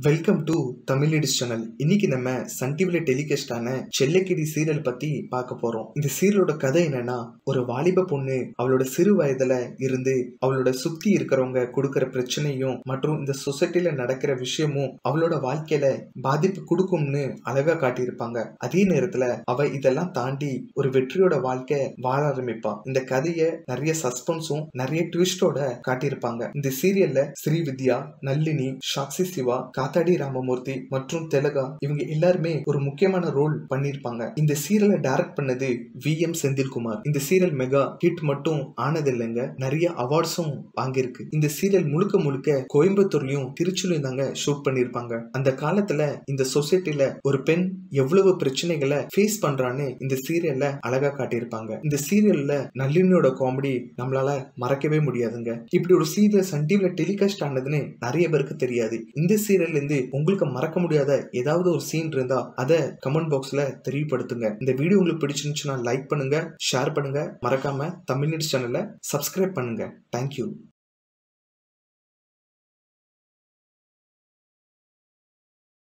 welcome to Tamil edits channel இன்னைக்கு நம்ம Sun டிவில டெலிகாஸ்ட் ஆன செல்லக்கிடி சீரியல் பத்தி பார்க்க போறோம் இந்த சீரியலோட கதை என்னன்னா ஒரு வாலிப பொண்ணு அவளோட சிறு வயதுல இருந்து அவளோட சுத்தி இருக்கிறவங்க கொடுக்கிற பிரச்சனையும் மற்றும் இந்த சொசைட்டில நடக்கிற விஷயமும் அவளோட வாழ்க்கையில பாதிப்பு கொடுக்கும்னு அழகா காட்டியிருப்பாங்க அதே நேரத்துல அவ இதெல்லாம் தாண்டி ஒரு வெற்றியோட வாழ்க்கை வாழ ஆரம்பிப்பா இந்த கதையை நிறைய சஸ்பென்ஸும் நிறைய ட்விஸ்டோட காட்டியிருப்பாங்க இந்த சீரியல்ல ஸ்ரீவித்யா நல்லினி சாக்சி சிவா காத்தாடி ராமமூர்த்தி மற்றும் தெலகா இவங்க எல்லாருமே ஒரு முக்கியமான ரோல் பண்ணியிருப்பாங்க இந்த சீரியலை டைரக்ட் பண்ணது வி எம் செந்தில்குமார் இந்த சீரியல் மெகா ஹிட் மட்டும் ஆனது இல்லைங்க நிறைய அவார்ட்ஸும் வாங்கியிருக்கு இந்த சீரியல் முழுக்க முழுக்க கோயம்புத்தூர்லயும் திருச்சிலையும் தாங்க ஷூட் பண்ணியிருப்பாங்க அந்த காலத்துல இந்த சொசைட்டில ஒரு பெண் எவ்வளவு பிரச்சனைகளை ஃபேஸ் பண்றான்னு இந்த சீரியல்ல அழகா காட்டியிருப்பாங்க இந்த சீரியல்ல நல்லினியோட காமெடி நம்மளால மறக்கவே முடியாதுங்க இப்படி ஒரு சீரியல் சன் டிவில டெலிகாஸ்ட் ஆனதுன்னு நிறைய பேருக்கு தெரியாது இந்த சீரியல்ல இருந்து உங்களுக்கு மறக்க முடியாத ஏதாவது ஒரு சீன் இருந்தா அதை கமெண்ட் பாக்ஸ்ல தெரியப்படுத்துங்க இந்த வீடியோ உங்களுக்கு பிடிச்சிருந்துச்சுன்னா லைக் பண்ணுங்க ஷேர் பண்ணுங்க மறக்காம தமிழ் நியூஸ் சேனலை சப்ஸ்கிரைப் பண்ணுங்க தேங்க்யூ